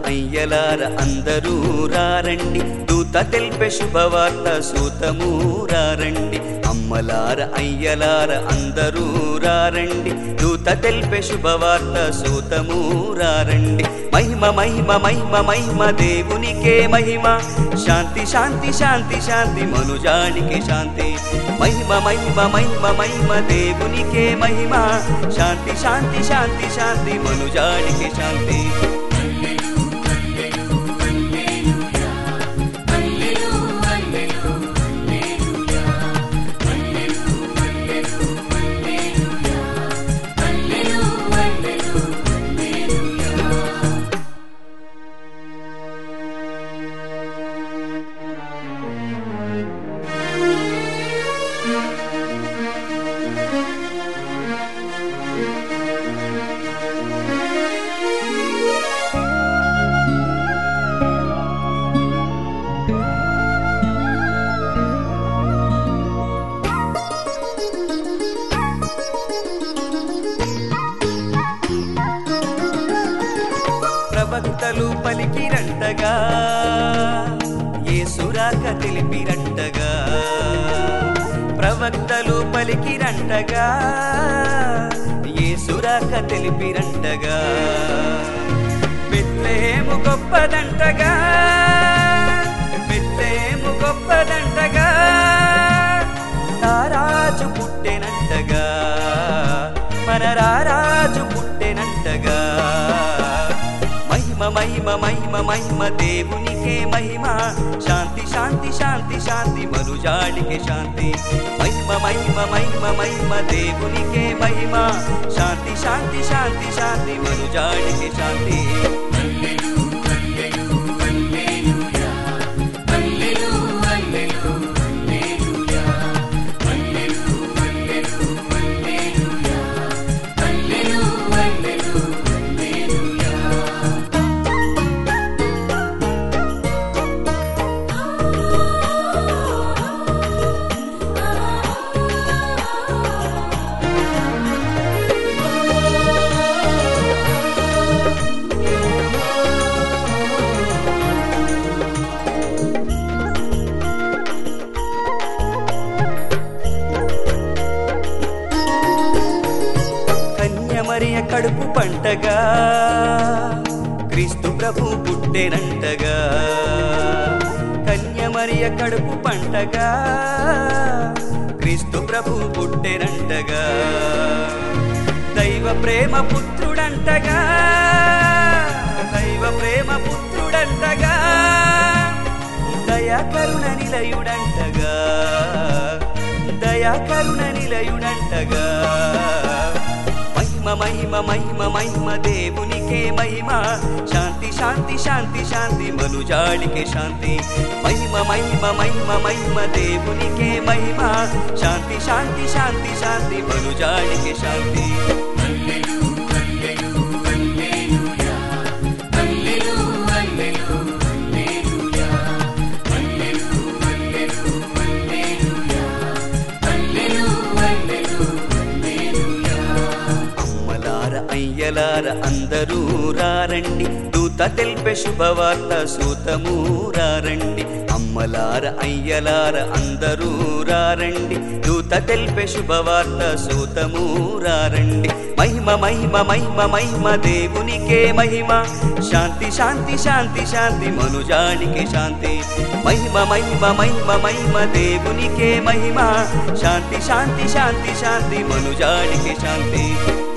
అయ్యలార అందరూ రారండి దూత తెల్పె శుభవార్త సూతము రారండి అమ్మలార అయ్యలార అందరూ రారండి దూత తెల్పె శుభవార్త సూతము రారండి మహిమ మహిమ మహిమ మహిమ దేవునికే మహిమ శాంతి శాంతి శాంతి శాంతి మనుజానికి శాంతి మహిమ మహిమ మహిమ మహిమ దేవునికే మహిమ శాంతి శాంతి శాంతి శాంతి మనుజానికి శాంతి ప్రవక్తలు పలికిరంటగా ఏసురాక తెలిపిరంటగా ప్రవక్తలు పలికిరంటగా ఏసురాక తెలిపిరంటగా బెత్లెహేము గొప్పదంటగా బెత్లెహేము గొప్పదంటగా తారాజు పుట్టెనంటగా మన రారాజు పుట్టెనంటగా మహిమ మహిమ మహిమ మహిమ దేవునికే మహిమ శాంతి శాంతి శాంతి శాంతి మనుజాడికే శాంతి మహిమ మహిమ మహిమ మహిమ దేవునికే మహిమ శాంతి శాంతి శాంతి శాంతి మనుజాడికే శాంతి కన్యమరియ కడుపు పంటగా క్రీస్తు ప్రభు పుట్టెనంటగా కన్యమరియ కడుపు పంటగా క్రీస్తు ప్రభు పుట్టెనంటగా దైవ ప్రేమ పుత్రుడంటగా దైవ ప్రేమ పుత్రుడంటగా దయాకరుణ నిలయుడంటగా దయాకరుణ నిలయుడంటగా మహిమ మహిమ మహిమ మహిమ దేవునికే మహిమ శాంతి శాంతి శాంతి శాంతి మనుజాడికే శాంతి మహిమ మహిమ మహిమ మహిమ దేవునికే మహిమ శాంతి శాంతి శాంతి శాంతి మనుజాడికే శాంతి అమ్మలార అయ్యలార అందరూ రారండి దూత తెల్పె శుభవార్త సూతము రారండి అమ్మలార అయ్యలార అందరూ రారండి దూత తెల్పె శుభవార్త సూతము రారండి మహిమ మహిమ మహిమ మహిమ దేవునికే మహిమ శాంతి శాంతి శాంతి శాంతి మనుజానికి శాంతి మహిమ మహిమ మహిమ మహిమ దేవునికే మహిమ శాంతి శాంతి శాంతి శాంతి మనుజానికి శాంతి